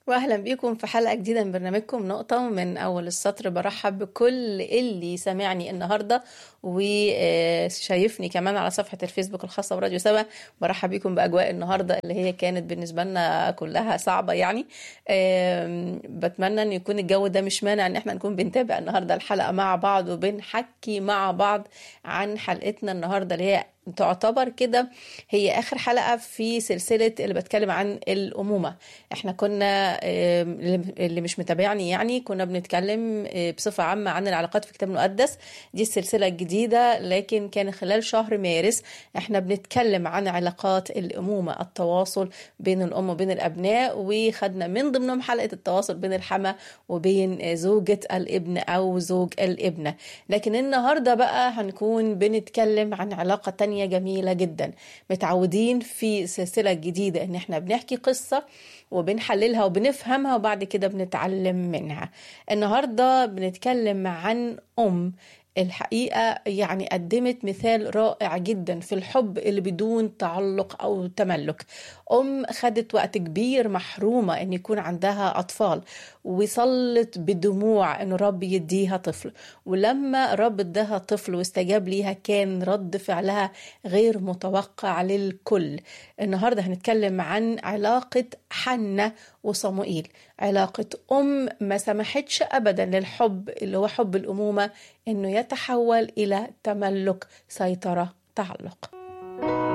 واهلا بيكم في حلقه جديده من برنامجكم نقطه من اول السطر برحب بكل اللي سامعني النهارده وشايفني كمان على صفحه الفيسبوك الخاصه براديو سبا برحب بيكم باجواء النهارده اللي هي كانت بالنسبه لنا كلها صعبه يعني بتمنى ان يكون الجو ده مش مانع ان احنا نكون بنتابع النهارده الحلقه مع بعض وبنحكي مع بعض عن حلقتنا النهارده اللي هي تعتبر كده هي اخر حلقه في سلسله اللي بتكلم عن الامومه احنا كنا اللي مش متابعني يعني كنا بنتكلم بصفه عامه عن العلاقات في الكتاب المقدس دي السلسله الجديده لكن كان خلال شهر مارس احنا بنتكلم عن علاقات الامومه التواصل بين الام وبين الابناء وخدنا من ضمنهم حلقه التواصل بين الحما وبين زوجه الابن او زوج الابنه لكن النهارده بقى هنكون بنتكلم عن علاقه تانية تانية جميلة جدا متعودين في سلسلة جديدة ان احنا بنحكي قصة وبنحللها وبنفهمها وبعد كده بنتعلم منها النهاردة بنتكلم عن أم الحقيقة يعني قدمت مثال رائع جدا في الحب اللي بدون تعلق أو تملك أم خدت وقت كبير محرومة أن يكون عندها أطفال وصلت بدموع أن رب يديها طفل ولما رب اداها طفل واستجاب ليها كان رد فعلها غير متوقع للكل النهاردة هنتكلم عن علاقة حنة وصموئيل علاقة أم ما سمحتش أبدا للحب اللي هو حب الأمومة أنه يتحول إلى تملك سيطرة تعلق